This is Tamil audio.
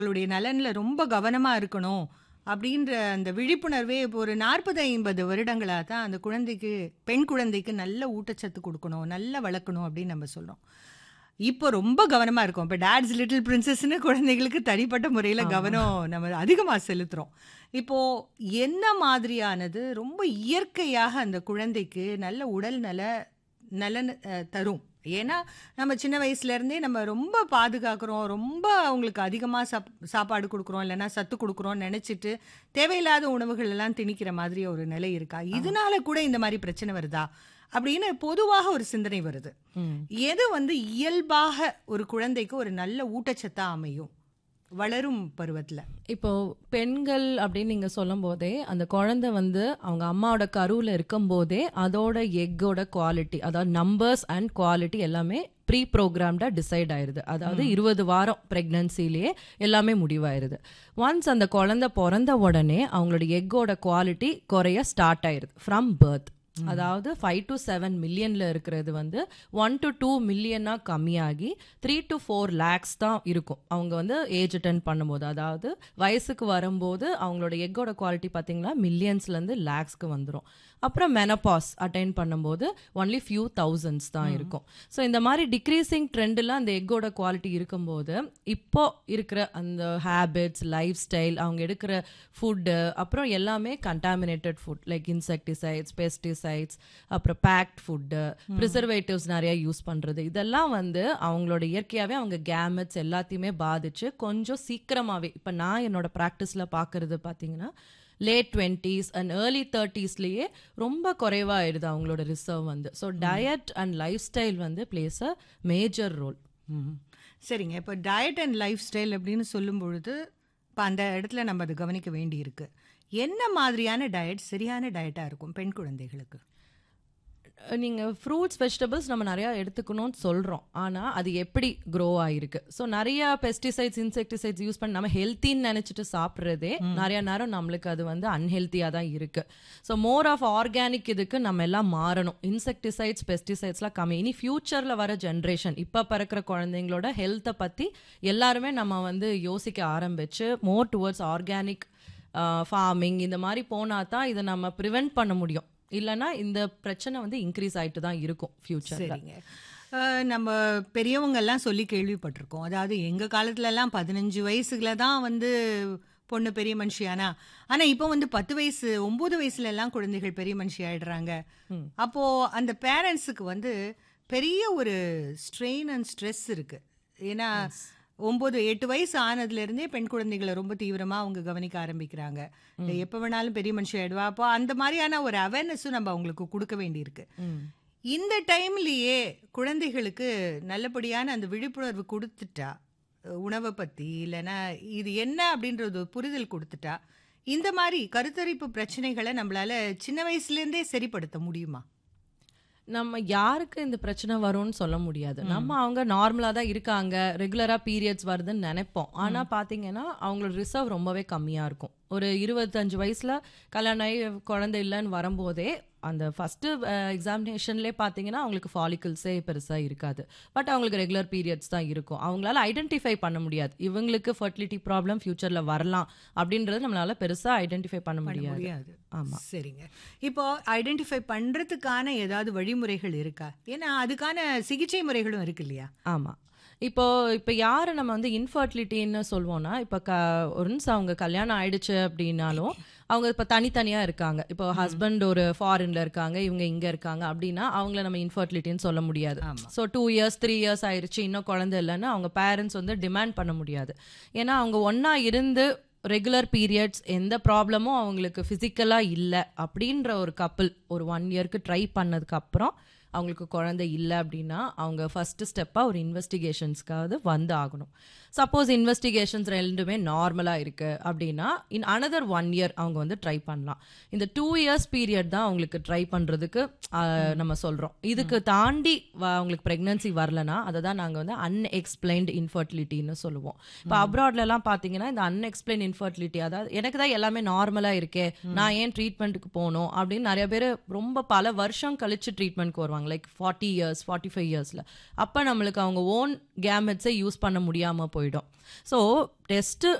அவங்களுடைய நலன்ல ரொம்ப கவனமா இருக்கணும் அப்படின்ற அந்த விழிப்புணர்வே இப்போ ஒரு நாற்பது ஐம்பது வருடங்களா தான் அந்த குழந்தைக்கு பெண் குழந்தைக்கு நல்ல ஊட்டச்சத்து கொடுக்கணும் நல்லா வளர்க்கணும் அப்படின்னு நம்ம சொல்றோம் இப்போ ரொம்ப கவனமா இருக்கும் இப்போ டேட்ஸ் லிட்டில் பிரின்சஸ்னு குழந்தைகளுக்கு தனிப்பட்ட முறையில் ஆமா. கவனம் நம்ம அதிகமாக செலுத்துறோம் இப்போ என்ன மாதிரியானது ரொம்ப இயற்கையாக அந்த குழந்தைக்கு நல்ல உடல் நல நலன் அஹ், தரும் ஏன்னா நம்ம சின்ன வயசுல இருந்தே நம்ம ரொம்ப பாதுகாக்கிறோம் ரொம்ப அவங்களுக்கு அதிகமாக சாப் சாப்பாடு கொடுக்குறோம் இல்லைன்னா சத்து கொடுக்குறோம்னு நினச்சிட்டு தேவையில்லாத உணவுகள் எல்லாம் திணிக்கிற மாதிரி ஒரு நிலை இருக்கா இதனால கூட இந்த மாதிரி பிரச்சனை வருதா அப்படின்னு பொதுவாக ஒரு சிந்தனை வருது ம். எது வந்து இயல்பாக ஒரு குழந்தைக்கு ஒரு நல்ல ஊட்டச்சத்தா அமையும் வளரும் பருவத்துல இப்போ பெண்கள் அப்படின்னு நீங்க சொல்லும் போதே அந்த குழந்தை வந்து அவங்க அம்மாவோட கருவில் இருக்கும் போதே அதோட எக்கோட குவாலிட்டி அதாவது நம்பர்ஸ் அண்ட் குவாலிட்டி எல்லாமே ப்ரீ ப்ரோக்ராம்டா டிசைட் ஆயிருது அதாவது இருபது வாரம் பிரெக்னன்சிலேயே எல்லாமே முடிவாயிருது ஒன்ஸ் அந்த குழந்தை பிறந்த உடனே அவங்களோட எக்கோட குவாலிட்டி குறைய ஸ்டார்ட் ஆயிருது ஃப்ரம் பர்த் அதாவது ஃபைவ் டு செவன் மில்லியன்ல இருக்கிறது வந்து ஒன் டு டூ மில்லியனா கம்மியாகி த்ரீ டு ஃபோர் லேக்ஸ் தான் இருக்கும் அவங்க வந்து ஏஜ் அட்டன் பண்ணும்போது அதாவது வயசுக்கு வரும்போது அவங்களோட எக்கோட குவாலிட்டி பார்த்தீங்கன்னா மில்லியன்ஸ்லேருந்து லேக்ஸ்க்கு வந்துடும் அப்புறம் மெனபாஸ் அட்டைன் பண்ணும்போது ஒன்லி ஃபியூ தௌசண்ட்ஸ் தான் இருக்கும் ஸோ இந்த மாதிரி டிக்ரீசிங் ட்ரெண்டில் அந்த எக்கோட குவாலிட்டி இருக்கும்போது இப்போ இருக்கிற அந்த ஹேபிட்ஸ் லைஃப் ஸ்டைல் அவங்க எடுக்கிற ஃபுட்டு அப்புறம் எல்லாமே contaminated food like insecticides pesticides அப்புறம் பேக்ட் ஃபுட்டு ப்ரிசர்வேட்டிவ்ஸ் நிறைய யூஸ் பண்ணுறது இதெல்லாம் வந்து அவங்களோட இயற்கையாகவே அவங்க கேமெட்ஸ் எல்லாத்தையுமே பாதிச்சு கொஞ்சம் சீக்கிரமாகவே இப்போ நான் என்னோட ப்ராக்டிஸில் பார்க்குறது பார்த்தீங்கன்னா லேட் டுவெண்ட்டீஸ் அண்ட் ஏர்லி தேர்ட்டிஸ்லேயே ரொம்ப குறைவாயிடுது அவங்களோட ரிசர்வ் வந்து so diet and lifestyle வந்து பிளேஸ் அ மேஜர் ரோல் ம். சரிங்க இப்போ டயட் அண்ட் லைஃப் ஸ்டைல் அப்படின்னு சொல்லும் பொழுது இப்போ அந்த இடத்துல நம்ம அதை கவனிக்க வேண்டியிருக்கு என்ன மாதிரியான டயட் சரியான டயட்டா இருக்கும் பெண் குழந்தைகளுக்கு நீங்கள் ஃப்ரூட்ஸ் வெஜிடபிள்ஸ் நம்ம நிறையா எடுத்துக்கணும்னு சொல்கிறோம் ஆனால் அது எப்படி க்ரோ ஆகிருக்கு ஸோ நிறைய பெஸ்டிசைட்ஸ் இன்செக்டிசைட்ஸ் யூஸ் பண்ணி நம்ம ஹெல்த்தின்னு நினச்சிட்டு சாப்பிட்றதே நிறைய நேரம் நம்மளுக்கு அது வந்து அன்ஹெல்த்தியாக தான் இருக்குது ஸோ மோர் ஆஃப் ஆர்கானிக் இதுக்கு நம்ம எல்லாம் மாறணும் இன்செக்டிசைட்ஸ் பெஸ்டிசைட்ஸ்லாம் கம்மி இனி ஃபியூச்சரில் வர ஜென்ரேஷன் இப்போ பிறக்கிற குழந்தைங்களோட ஹெல்த்தை பற்றி எல்லாருமே நம்ம வந்து யோசிக்க ஆரம்பிச்சு மோர் டுவர்ட்ஸ் ஆர்கானிக் ஃபார்மிங் இந்த மாதிரி போனால் தான் இதை நம்ம ப்ரிவெண்ட் பண்ண முடியும் இல்லைன்னா இந்த பிரச்சனை வந்து இன்க்ரீஸ் ஆயிட்டு தான் இருக்கும் ஃபியூச்சரில் சரிங்க அஹ், நம்ம பெரியவங்க எல்லாம் சொல்லி கேள்விப்பட்டிருக்கோம் அதாவது எங்க காலத்துல எல்லாம் பதினஞ்சு வயசுல தான் வந்து பொண்ணு பெரிய மனுஷியானா ஆனா இப்போ வந்து பத்து வயசு ஒன்பது வயசுல எல்லாம் குழந்தைகள் பெரிய மனுஷி ஆயிடுறாங்க ம். அப்போ அந்த பேரண்ட்ஸுக்கு வந்து பெரிய ஒரு ஸ்ட்ரெயின் அண்ட் ஸ்ட்ரெஸ் இருக்கு ஏன்னா ஒன்பது எட்டு வயசு ஆனதுல இருந்தே பெண் குழந்தைகளை ரொம்ப தீவிரமா அவங்க கவனிக்க ஆரம்பிக்கிறாங்க எப்ப வேணாலும் பெரிய மனுஷி ஆயிடுவா அப்போ அந்த மாதிரியான ஒரு அவேர்னஸும் நம்ம அவங்களுக்கு கொடுக்க வேண்டியிருக்கு இந்த டைம்லயே குழந்தைகளுக்கு நல்லபடியான அந்த விழிப்புணர்வு கொடுத்துட்டா அஹ் உணவை பத்தி இல்லைன்னா இது என்ன அப்படின்றது ஒரு புரிதல் கொடுத்துட்டா இந்த மாதிரி கருத்தரிப்பு பிரச்சனைகளை நம்மளால சின்ன வயசுல இருந்தே சரிப்படுத்த முடியுமா நம்ம யாருக்கு இந்த பிரச்சனை வரும்னு சொல்ல முடியாது நம்ம அவங்க நார்மலாக தான் இருக்காங்க ரெகுலராக பீரியட்ஸ் வருதுன்னு நினைப்போம் ஆனால் பார்த்தீங்கன்னா அவங்களோட ரிசர்வ் ரொம்பவே கம்மியாக இருக்கும் ஒரு இருபத்தஞ்சு வயசில் கல்யாணம் ஆகி குழந்தை இல்லைன்னு வரும்போதே அந்த ஃபஸ்ட்டு எக்ஸாமினேஷன்லேயே பார்த்தீங்கன்னா அவங்களுக்கு ஃபாலிக்கல்ஸே பெருசாக இருக்காது பட் அவங்களுக்கு ரெகுலர் பீரியட்ஸ் தான் இருக்கும் அவங்களால ஐடென்டிஃபை பண்ண முடியாது இவங்களுக்கு ஃபர்டிலிட்டி ப்ராப்ளம் ஃப்யூச்சரில் வரலாம் அப்படின்றது நம்மளால பெருசாக ஐடென்டிஃபை பண்ண பண்ண முடியாது முடியாது ஆமா. சரிங்க இப்போ ஐடென்டிஃபை பண்றதுக்கான ஏதாவது வழிமுறைகள் இருக்கா ஏன்னா அதுக்கான சிகிச்சை முறைகளும் இருக்கு இல்லையா ஆமாம் இப்போ இப்போ யார் நம்ம வந்து இன்ஃபர்டிலிட்டின்னு சொல்லுவோம்னா இப்போ க ஒன்ஸ் அவங்க கல்யாணம் ஆயிடுச்சு அப்படின்னாலும் அவங்க இப்போ தனித்தனியாக இருக்காங்க இப்போ ஹஸ்பண்ட் ஒரு ஃபாரின்ல இருக்காங்க இவங்க இங்கே இருக்காங்க அப்படின்னா அவங்கள நம்ம இன்ஃபர்டிலிட்டின்னு சொல்ல முடியாது ஆமா. So two years three years ஆயிடுச்சு இன்னும் குழந்தை இல்லைன்னு அவங்க பேரண்ட்ஸ் வந்து டிமாண்ட் பண்ண முடியாது ஏன்னா அவங்க ஒன்றா இருந்து ரெகுலர் பீரியட்ஸ் எந்த ப்ராப்ளமும் அவங்களுக்கு ஃபிசிக்கலாக இல்லை அப்படின்ற ஒரு கப்பல் ஒரு ஒன் இயர்க்கு ட்ரை பண்ணதுக்கு அப்புறம் அவங்களுக்கு குழந்தை இல்லை அப்படின்னா அவங்க ஃபர்ஸ்ட் ஸ்டெப்பாக ஒரு இன்வெஸ்டிகேஷன்ஸ்க்காவது வந்து ஆகணும் சப்போஸ் இன்வெஸ்டிகேஷன்ஸ் ரெண்டுமே நார்மலாக இருக்கு அப்படின்னா இன் அனதர் ஒன் இயர் அவங்க வந்து ட்ரை பண்ணலாம் இந்த டூ இயர்ஸ் பீரியட் தான் அவங்களுக்கு ட்ரை பண்ணுறதுக்கு நம்ம சொல்கிறோம் இதுக்கு தாண்டி வ- அவங்களுக்கு ப்ரெக்னன்சி வரலனா அதை தான் நாங்கள் வந்து அன்எக்ஸ்பிளைன்டு இன்ஃபர்டிலிட்டின்னு சொல்லுவோம் இப்போ அப்ராட்லலாம் பார்த்தீங்கன்னா இந்த அன்எக்ஸ்பிளைன் இன்ஃபர்டிலிட்டி அதாவது எனக்கு தான் எல்லாமே நார்மலாக இருக்கே நான் ஏன் ட்ரீட்மெண்ட்டுக்கு போகணும் அப்படின்னு நிறைய பேர் ரொம்ப பல வருஷம் கழிச்சு ட்ரீட்மெண்ட்க்கு வருவாங்க பண்ணுவாங்க like forty years forty five இயர்ஸில் அப்போ நம்மளுக்கு அவங்க ஓன் கேமெட்ஸை யூஸ் பண்ண முடியாமல் போயிடும் ஸோ டெஸ்ட்டு